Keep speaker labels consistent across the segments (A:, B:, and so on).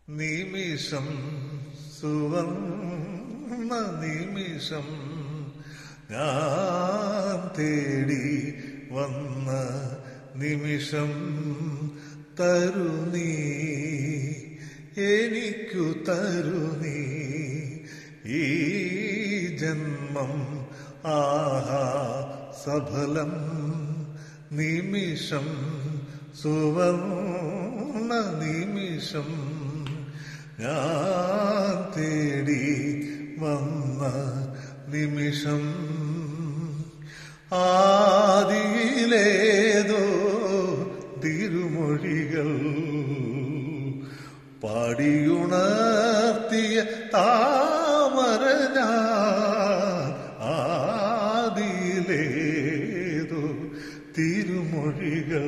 A: നിമിഷം സുവർണ നിമിഷം ഞാൻ തേടി വന്ന നിമിഷം തരുനീ എനിക്കു തരുനീ ഈ ജന്മം ആഹാ സഫലം നിമിഷം സുവർണ നിമിഷം ഞാൻ തേടി വന്ന നിമിഷം ആദിയിലേതോ തിരുമൊഴികൾ പാടിയുണർത്തിയ താമര ഞാൻ ആദിയിലേതോ തിരുമൊഴികൾ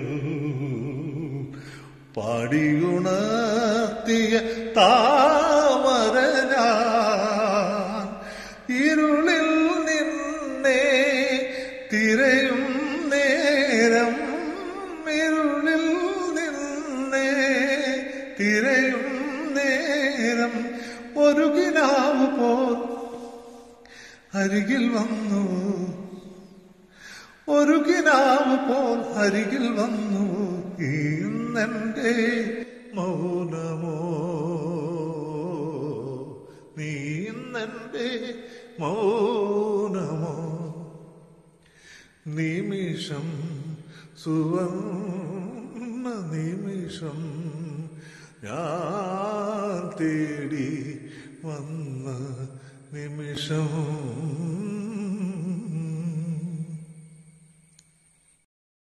A: പാടിയുണർത്തിയ താമര ഞാൻ ഇരുളിൽ നിന്നെ തിരയും നേരം ഇരുളിൽ നിന്നെ തിരയും നേരം ഒരു കിനാവ് പോൽ അരികിൽ വന്നു ഒരു കിനാവ് പോൽ അരികിൽ വന്നു ഇന്നെന്റെ മൗനമോ നീ ഇന്നെന്റെ മൗനമോ നിമിഷം സുവർണ നിമിഷം ഞാൻ തേടി വന്ന നിമിഷം